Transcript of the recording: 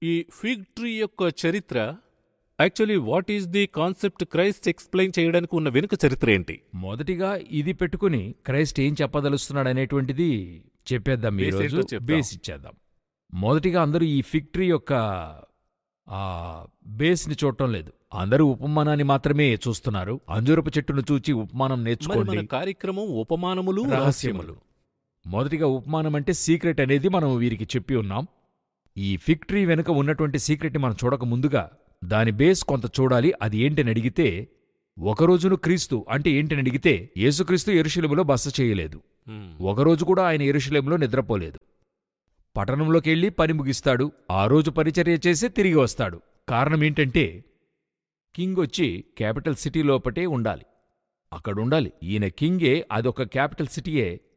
ఈ fig tree యొక్క చరిత్ర actually what is the concept Christ explain చేయడానికి ఉన్న వెనుక చరిత్ర ఏంటి మొదటిగా ఇది పెట్టుకుని క్రైస్ట్ ఏం చెప్పదలుస్తున్నాడు అనేటువంటిది చెప్పేద్దాం Base ఈరోజు ఏంటో చెప్దాం. బేస్ ఇచ్చేద్దాం మొదటిగా అందరూ ఈ ఫిగ్ ట్రీ యొక్క ఆ బేస్ని చూడటం లేదు అందరూ ఉపమానాన్ని మాత్రమే చూస్తున్నారు అంజూరపు చెట్టును చూచి ఉపమానం మరి నేర్చుకోండి మన కార్యక్రమం ఉపమానములు రహస్యములు. రహస్యములు మొదటిగా ఉపమానం అంటే సీక్రెట్ అనేది మనం వీరికి చెప్పి ఉన్నాం ఈ ఫిగ్ ట్రీ వెనుక ఉన్నటువంటి సీక్రెట్ని మనం చూడక ముందుగా దాని బేస్ కొంత చూడాలి అది ఏంటని అడిగితే ఒకరోజును క్రీస్తు అంటే ఏంటని అడిగితే యేసుక్రీస్తు ఎరుశలేములో బస చేయలేదు మ్మ్. ఒకరోజు కూడా ఆయన ఎరుశలేంలో నిద్రపోలేదు పట్టణంలోకి వెళ్ళి పని ముగిస్తాడు ఆ రోజు పరిచర్య చేసి తిరిగి వస్తాడు కారణం ఏంటంటే కింగ్ వచ్చి క్యాపిటల్ సిటీ లోపటే ఉండాలి అక్కడుండాలి ఈయన కింగే అదొక క్యాపిటల్ సిటీయే